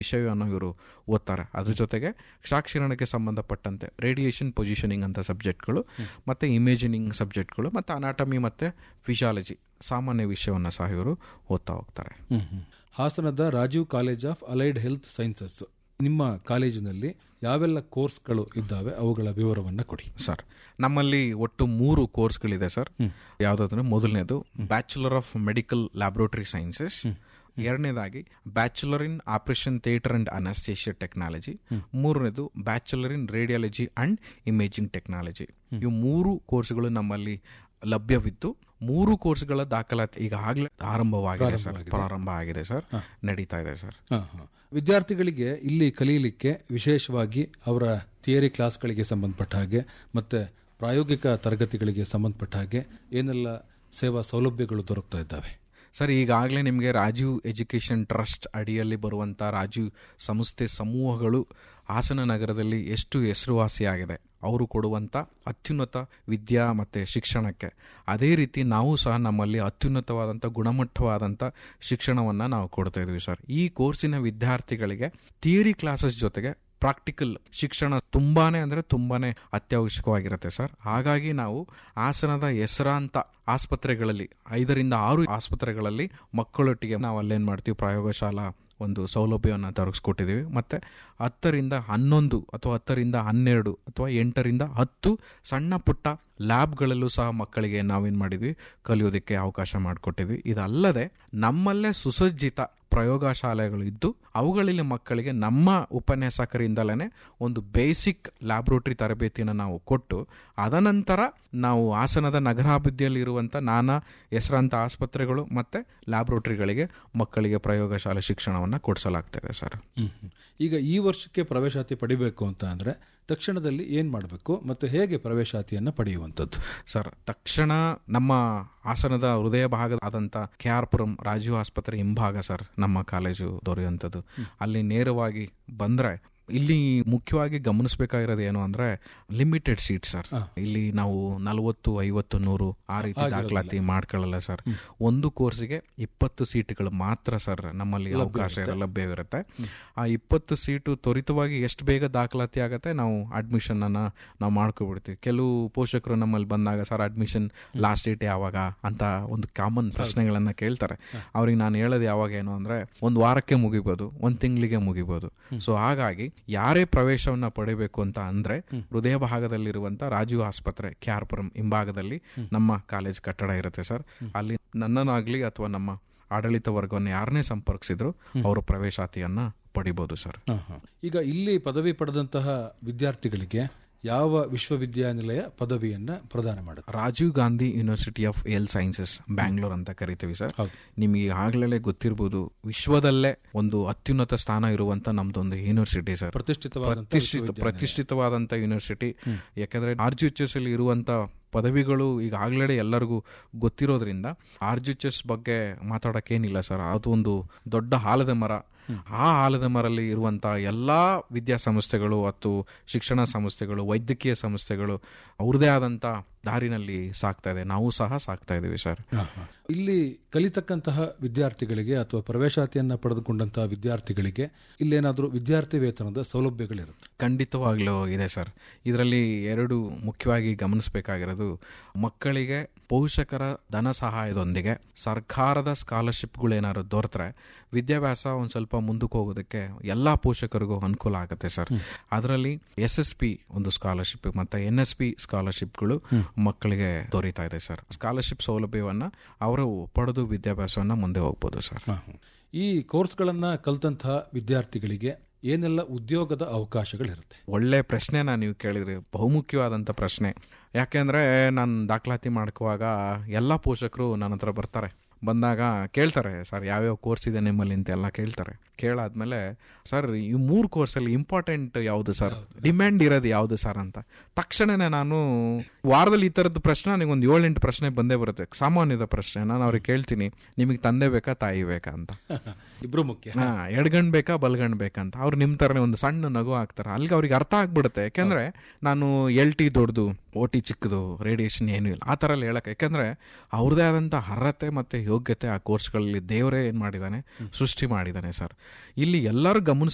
ವಿಷಯವನ್ನು ಇವರು ಓದ್ತಾರೆ ಅದ್ರ ಜೊತೆಗೆ ಕ್ಷಾಕ್ಷರಣಕ್ಕೆ ಸಂಬಂಧಪಟ್ಟಂತೆ ರೇಡಿಯೇಷನ್ ಪೊಸಿಷನಿಂಗ್ ಅಂತ ಸಬ್ಜೆಕ್ಟ್ಗಳು ಮತ್ತು ಇಮೇಜಿನಿಂಗ್ ಸಬ್ಜೆಕ್ಟ್ಗಳು ಮತ್ತು ಅನಾಟಮಿ ಮತ್ತು ಫಿಶಾಲಜಿ ಸಾಮಾನ್ಯ ವಿಷಯವನ್ನು ಸಹ ಇವರು ಓದ್ತಾ ಹೋಗ್ತಾರೆ ಹ್ಮ್, ಹ್ಮ್. ಹಾಸನದ Rajiv college of allied health sciences ನಿಮ್ಮ ಕಾಲೇಜಿನಲ್ಲಿ ಯಾವೆಲ್ಲ ಕೋರ್ಸ್ಗಳು ಇದ್ದಾವೆ ಅವುಗಳ ವಿವರವನ್ನ ಕೊಡಿ ಸರ್ ನಮ್ಮಲ್ಲಿ ಒಟ್ಟು ಮೂರು ಕೋರ್ಸ್ಗಳಿದೆ ಸರ್ ಯಾವುದಾದ್ರೆ ಮೊದಲನೇದು bachelor of medical laboratory sciences ಎರಡನೇದಾಗಿ bachelor in operation theatre and anaesthesia technology ಮೂರನೇದು bachelor in radiology and imaging technology ಇವು ಮೂರು ಕೋರ್ಸ್ಗಳು ನಮ್ಮಲ್ಲಿ ಲಭ್ಯವಿದ್ದು ಮೂರು ಕೋರ್ಸ್ಗಳ ದಾಖಲಾತಿ ಈಗಾಗಲೇ ಆರಂಭವಾಗಿದೆ ಸರ್ ಪ್ರಾರಂಭ ಆಗಿದೆ ಸರ್ ನಡೀತಾ ಇದೆ ಸರ್ ಹ, ಹ. ವಿದ್ಯಾರ್ಥಿಗಳಿಗೆ ಇಲ್ಲಿ ಕಲಿಯಲಿಕ್ಕೆ ವಿಶೇಷವಾಗಿ ಅವರ ಥಿಯರಿ ಕ್ಲಾಸ್ಗಳಿಗೆ ಸಂಬಂಧಪಟ್ಟ ಹಾಗೆ ಮತ್ತೆ ಪ್ರಾಯೋಗಿಕ ತರಗತಿಗಳಿಗೆ ಸಂಬಂಧಪಟ್ಟ ಹಾಗೆ ಏನೆಲ್ಲ ಸೇವಾ ಸೌಲಭ್ಯಗಳು ದೊರಕ್ತಾ ಇದ್ದಾವೆ ಸರ್ ಈಗಾಗಲೇ ನಿಮಗೆ ರಾಜೀವ್ ಎಜುಕೇಷನ್ ಟ್ರಸ್ಟ್ ಅಡಿಯಲ್ಲಿ ಬರುವಂಥ ರಾಜೀವ್ ಸಂಸ್ಥೆ ಸಮೂಹಗಳು ಹಾಸನ ನಗರದಲ್ಲಿ ಎಷ್ಟು ಹೆಸರುವಾಸಿಯಾಗಿದೆ ಅವರು ಕೊಡುವಂಥ ಅತ್ಯುನ್ನತ ವಿದ್ಯಾ ಮತ್ತು ಶಿಕ್ಷಣಕ್ಕೆ ಅದೇ ರೀತಿ ನಾವು ಸಹ ನಮ್ಮಲ್ಲಿ ಅತ್ಯುನ್ನತವಾದಂಥ ಗುಣಮಟ್ಟವಾದಂಥ ಶಿಕ್ಷಣವನ್ನು ನಾವು ಕೊಡ್ತಾ ಇದ್ವಿ ಸರ್ ಈ ಕೋರ್ಸಿನ ವಿದ್ಯಾರ್ಥಿಗಳಿಗೆ ಥಿಯರಿ ಕ್ಲಾಸಸ್ ಜೊತೆಗೆ ಪ್ರಾಕ್ಟಿಕಲ್ ಶಿಕ್ಷಣ ತುಂಬಾನೇ ಅಂದ್ರೆ ತುಂಬಾನೇ ಅತ್ಯವಶ್ಯಕವಾಗಿರುತ್ತೆ ಸರ್ ಹಾಗಾಗಿ ನಾವು ಹಾಸನದ ಹೆಸರಾಂತ ಆಸ್ಪತ್ರೆಗಳಲ್ಲಿ ಐದರಿಂದ ಆರು ಆಸ್ಪತ್ರೆಗಳಲ್ಲಿ ಮಕ್ಕಳೊಟ್ಟಿಗೆ ನಾವು ಅಲ್ಲೇನ್ ಮಾಡ್ತೀವಿ ಪ್ರಯೋಗಶಾಲಾ ಒಂದು ಸೌಲಭ್ಯವನ್ನು ತರಗಿಸ್ಕೊಟ್ಟಿದ್ದೀವಿ ಮತ್ತೆ ಹತ್ತರಿಂದ ಹನ್ನೊಂದು ಅಥವಾ ಹತ್ತರಿಂದ ಹನ್ನೆರಡು ಅಥವಾ ಎಂಟರಿಂದ ಹತ್ತು ಸಣ್ಣ ಪುಟ್ಟ ಲ್ಯಾಬ್ಗಳಲ್ಲೂ ಸಹ ಮಕ್ಕಳಿಗೆ ನಾವೇನ್ ಮಾಡಿದ್ವಿ ಕಲಿಯೋದಕ್ಕೆ ಅವಕಾಶ ಮಾಡಿಕೊಟ್ಟಿದ್ವಿ ಇದಲ್ಲದೆ ನಮ್ಮಲ್ಲೇ ಸುಸಜ್ಜಿತ ಪ್ರಯೋಗಶಾಲೆಗಳು ಇದ್ದು ಅವುಗಳಲ್ಲಿ ಮಕ್ಕಳಿಗೆ ನಮ್ಮ ಉಪನ್ಯಾಸಕರಿಂದಲೇ ಒಂದು ಬೇಸಿಕ್ ಲ್ಯಾಬ್ರೋಟರಿ ತರಬೇತಿಯನ್ನು ನಾವು ಕೊಟ್ಟು ಅದನಂತರ ನಾವು ಹಾಸನದ ನಗರಾಭಿವೃದ್ಧಿಯಲ್ಲಿ ಇರುವಂಥ ನಾನಾ ಹೆಸರಾಂತ ಆಸ್ಪತ್ರೆಗಳು ಮತ್ತೆ ಲ್ಯಾಬ್ರೋಟರಿಗಳಿಗೆ ಮಕ್ಕಳಿಗೆ ಪ್ರಯೋಗಶಾಲೆ ಶಿಕ್ಷಣವನ್ನು ಕೊಡಿಸಲಾಗ್ತದೆ ಸರ್ ಹ್ಮ್, ಹ್ಮ್. ಈಗ ಈ ವರ್ಷಕ್ಕೆ ಪ್ರವೇಶಾತಿ ಪಡಿಬೇಕು ಅಂತ ಅಂದ್ರೆ ತಕ್ಷಣದಲ್ಲಿ ಏನ್ ಮಾಡಬೇಕು ಮತ್ತೆ ಹೇಗೆ ಪ್ರವೇಶಾತಿಯನ್ನ ಪಡೆಯುವಂಥದ್ದು ಸರ್ ತಕ್ಷಣ ನಮ್ಮ ಹಾಸನದ ಹೃದಯ ಭಾಗದಾದಂಥ ಕೆ ಆರ್ ಪುರಂ ರಾಜೀವ್ ಆಸ್ಪತ್ರೆ ಹಿಂಭಾಗ ಸರ್ ನಮ್ಮ ಕಾಲೇಜು ದೊರೆಯುವಂಥದ್ದು ಅಲ್ಲಿ ನೇರವಾಗಿ ಬಂದ್ರೆ ಇಲ್ಲಿ ಮುಖ್ಯವಾಗಿ ಗಮನಿಸಬೇಕಾಗಿರೋದು ಏನು ಅಂದ್ರೆ ಲಿಮಿಟೆಡ್ ಸೀಟ್ ಸರ್ ಇಲ್ಲಿ ನಾವು ನಲವತ್ತು ಐವತ್ತು ನೂರು ಆ ರೀತಿ ದಾಖಲಾತಿ ಮಾಡ್ಕೊಳ್ಳಲ್ಲ ಸರ್ ಒಂದು ಕೋರ್ಸಿಗೆ ಇಪ್ಪತ್ತು ಸೀಟ್ಗಳು ಮಾತ್ರ ಸರ್ ನಮ್ಮಲ್ಲಿ ಅವಕಾಶ ಇರ- ಲಭ್ಯವಿರುತ್ತೆ ಆ ಇಪ್ಪತ್ತು ಸೀಟು ತ್ವರಿತವಾಗಿ ಎಷ್ಟು ಬೇಗ ದಾಖಲಾತಿ ಆಗತ್ತೆ ನಾವು ಅಡ್ಮಿಷನ್ ಅನ್ನ ನಾವು ಮಾಡ್ಕೊಬಿಡ್ತೀವಿ ಕೆಲವು ಪೋಷಕರು ನಮ್ಮಲ್ಲಿ ಬಂದಾಗ ಸರ್ ಅಡ್ಮಿಷನ್ ಲಾಸ್ಟ್ ಡೇಟ್ ಯಾವಾಗ ಅಂತ ಒಂದು ಕಾಮನ್ ಪ್ರಶ್ನೆಗಳನ್ನ ಕೇಳ್ತಾರೆ ಅವ್ರಿಗೆ ನಾನು ಹೇಳೋದು ಯಾವಾಗ ಏನು ಅಂದ್ರೆ ಒಂದು ವಾರಕ್ಕೆ ಮುಗಿಬೋದು ಒಂದು ತಿಂಗಳಿಗೆ ಮುಗಿಬೋದು ಸೊ ಹಾಗಾಗಿ ಯಾರೇ ಪ್ರವೇಶವನ್ನ ಪಡಿಬೇಕು ಅಂತ ಅಂದ್ರೆ ಹೃದಯ ಭಾಗದಲ್ಲಿರುವಂತ ರಾಜೀವ್ ಆಸ್ಪತ್ರೆ ಕ್ಯಾರ್ಪುರಂ ಹಿಂಭಾಗದಲ್ಲಿ ನಮ್ಮ ಕಾಲೇಜ್ ಕಟ್ಟಡ ಇರುತ್ತೆ ಸರ್ ಅಲ್ಲಿ ನನ್ನನ್ನಾಗ್ಲಿ ಅಥವಾ ನಮ್ಮ ಆಡಳಿತ ವರ್ಗವನ್ನು ಯಾರನ್ನೇ ಸಂಪರ್ಕಿಸಿದ್ರು ಅವರು ಪ್ರವೇಶಾತಿಯನ್ನ ಪಡಿಬಹುದು ಸರ್ ಹ, ಹ. ಈಗ ಇಲ್ಲಿ ಪದವಿ ಪಡೆದಂತಹ ವಿದ್ಯಾರ್ಥಿಗಳಿಗೆ ಯಾವ ವಿಶ್ವವಿದ್ಯಾನಿಲಯ ಪದವಿಯನ್ನ ಪ್ರದಾನ ಮಾಡುತ್ತೆ Rajiv Gandhi university of health sciences Bangalore ಅಂತ ಕರಿತೀವಿ ಸರ್ ಹೌದು. ನಿಮಗೆ ಆಗ್ಲೇ ಗೊತ್ತಿರ್ಬೋದು ವಿಶ್ವದಲ್ಲೇ ಒಂದು ಅತ್ಯುನ್ನತ ಸ್ಥಾನ ಇರುವಂತ ನಮ್ದೊಂದು ಯೂನಿವರ್ಸಿಟಿ ಸರ್ ಪ್ರತಿಷ್ಠಿತವಾದಂತಹ ಪ್ರತಿಷ್ಠಿತ ಪ್ರತಿಷ್ಠಿತವಾದಂತ ಯೂನಿವರ್ಸಿಟಿ ಯಾಕಂದ್ರೆ ಆರ್ ಜಿ ಎಚ್ ಎಸ್ ಅಲ್ಲಿ ಇರುವಂತ ಪದವಿಗಳು ಈಗ ಆಗ್ಲೇ ಎಲ್ಲರಿಗೂ ಗೊತ್ತಿರೋದ್ರಿಂದ ಆರ್ ಜಿ ಎಚ್ ಎಸ್ ಬಗ್ಗೆ ಮಾತಾಡಕ್ಕೇನಿಲ್ಲ ಸರ್ ಅದು ಒಂದು ದೊಡ್ಡ ಆಲದ ಮರ ಆ ಆಲದ ಮರಲ್ಲಿ ಇರುವಂತ ಎಲ್ಲಾ ವಿದ್ಯಾಸಂಸ್ಥೆಗಳು ಮತ್ತು ಶಿಕ್ಷಣ ಸಂಸ್ಥೆಗಳು ವೈದ್ಯಕೀಯ ಸಂಸ್ಥೆಗಳು ಅವ್ರದೇ ಆದಂತ ದಾರಿನಲ್ಲಿ ಸಾಕ್ತಾ ಇದೆ ನಾವು ಸಹ ಸಾಕ್ತಾ ಇದೀವಿ ಸರ್ ಹ, ಹ. ಇಲ್ಲಿ ಕಲಿತಕ್ಕಂತಹ ವಿದ್ಯಾರ್ಥಿಗಳಿಗೆ ಅಥವಾ ಪ್ರವೇಶಾತಿಯನ್ನ ಪಡೆದುಕೊಂಡಂತಹ ವಿದ್ಯಾರ್ಥಿಗಳಿಗೆ ಇಲ್ಲೇನಾದ್ರೂ ವಿದ್ಯಾರ್ಥಿ ವೇತನದ ಸೌಲಭ್ಯಗಳಿರುತ್ತೆ ಖಂಡಿತವಾಗ್ಲೂ ಇದೆ ಸರ್ ಇದರಲ್ಲಿ ಎರಡು ಮುಖ್ಯವಾಗಿ ಗಮನಿಸಬೇಕಾಗಿರೋದು ಮಕ್ಕಳಿಗೆ ಪೋಷಕರ ಧನ ಸಹಾಯದೊಂದಿಗೆ ಸರ್ಕಾರದ ಸ್ಕಾಲರ್ಶಿಪ್ಗಳು ಏನಾದ್ರು ದೊರೆತರೆ ವಿದ್ಯಾಭ್ಯಾಸ ಒಂದ್ ಸ್ವಲ್ಪ ಮುಂದಕ್ಕೆ ಹೋಗೋದಕ್ಕೆ ಎಲ್ಲಾ ಪೋಷಕರಿಗೂ ಅನುಕೂಲ ಆಗುತ್ತೆ ಸರ್ ಅದರಲ್ಲಿ ಎಸ್ ಎಸ್ ಪಿ ಒಂದು ಸ್ಕಾಲರ್ಶಿಪ್ ಮತ್ತೆ ಎನ್ ಎಸ್ ಪಿ ಸ್ಕಾಲರ್ಶಿಪ್ಗಳು ಮಕ್ಕಳಿಗೆ ದೊರೀತಾ ಇದೆ ಸರ್ ಸ್ಕಾಲರ್ಶಿಪ್ ಸೌಲಭ್ಯವನ್ನ ಅವರು ಪಡೆದು ವಿದ್ಯಾಭ್ಯಾಸವನ್ನ ಮುಂದೆ ಹೋಗ್ಬೋದು ಸರ್ ಹ, ಹ. ಈ ಕೋರ್ಸ್ಗಳನ್ನ ಕಲಿತಂತಹ ವಿದ್ಯಾರ್ಥಿಗಳಿಗೆ ಏನೆಲ್ಲ ಉದ್ಯೋಗದ ಅವಕಾಶಗಳಿರುತ್ತೆ ಒಳ್ಳೆ ಪ್ರಶ್ನೆನ ನೀವು ಕೇಳಿದ್ರಿ ಬಹುಮುಖ್ಯವಾದಂಥ ಪ್ರಶ್ನೆ ಯಾಕೆಂದ್ರೆ ನಾನು ದಾಖಲಾತಿ ಮಾಡ್ಕೋವಾಗ ಎಲ್ಲ ಪೋಷಕರು ನನ್ನ ಹತ್ರ ಬರ್ತಾರೆ ಬಂದಾಗ ಕೇಳ್ತಾರೆ ಸರ್ ಯಾವ್ಯಾವ ಕೋರ್ಸ್ ಇದೆ ನಿಮ್ಮಲ್ಲಿ ಅಂತ ಎಲ್ಲ ಕೇಳ್ತಾರೆ ಕೇಳಾದ್ಮೇಲೆ ಸರ್ ಈ ಮೂರು ಕೋರ್ಸಲ್ಲಿ ಇಂಪಾರ್ಟೆಂಟ್ ಯಾವುದು ಸರ್ ಡಿಮ್ಯಾಂಡ್ ಇರೋದು ಯಾವುದು ಸರ್ ಅಂತ ತಕ್ಷಣನೇ ನಾನು ವಾರದಲ್ಲಿ ಈ ಥರದ್ದು ಪ್ರಶ್ನೆ ನನಗೆ ಒಂದು ಏಳೆಂಟು ಪ್ರಶ್ನೆ ಬಂದೇ ಬರುತ್ತೆ ಸಾಮಾನ್ಯದ ಪ್ರಶ್ನೆ ನಾನು ಅವ್ರಿಗೆ ಕೇಳ್ತೀನಿ ನಿಮಗೆ ತಂದೆ ಬೇಕಾ ತಾಯಿ ಬೇಕಾ ಅಂತ ಇಬ್ರು ಮುಖ್ಯ ಹಾ ಎಡಗಣ್ ಬೇಕಾ ಬಲ್ಗಣ್ ಬೇಕಂತ ಅವ್ರು ನಿಮ್ ತರನೇ ಒಂದು ಸಣ್ಣ ನಗು ಹಾಕ್ತಾರೆ ಅಲ್ಲಿಗೆ ಅವ್ರಿಗೆ ಅರ್ಥ ಆಗ್ಬಿಡುತ್ತೆ ಯಾಕೆಂದ್ರೆ ನಾನು ಎಲ್ ಟಿ ದೊಡ್ಡದು ಓ ಟಿ ಚಿಕ್ಕದು ರೇಡಿಯೇಷನ್ ಏನೂ ಇಲ್ಲ ಆ ಥರ ಎಲ್ಲ ಹೇಳಕ್ಕೆ ಯಾಕಂದ್ರೆ ಅವ್ರದೇ ಆದಂಥ ಅರ್ಹತೆ ಮತ್ತೆ ಯೋಗ್ಯತೆ ಆ ಕೋರ್ಸ್ಗಳಲ್ಲಿ ದೇವರೇ ಏನ್ ಮಾಡಿದಾನೆ ಸೃಷ್ಟಿ ಮಾಡಿದಾನೆ ಸರ್ ಇಲ್ಲಿ ಎಲ್ಲರೂ ಗಮನಿಸ್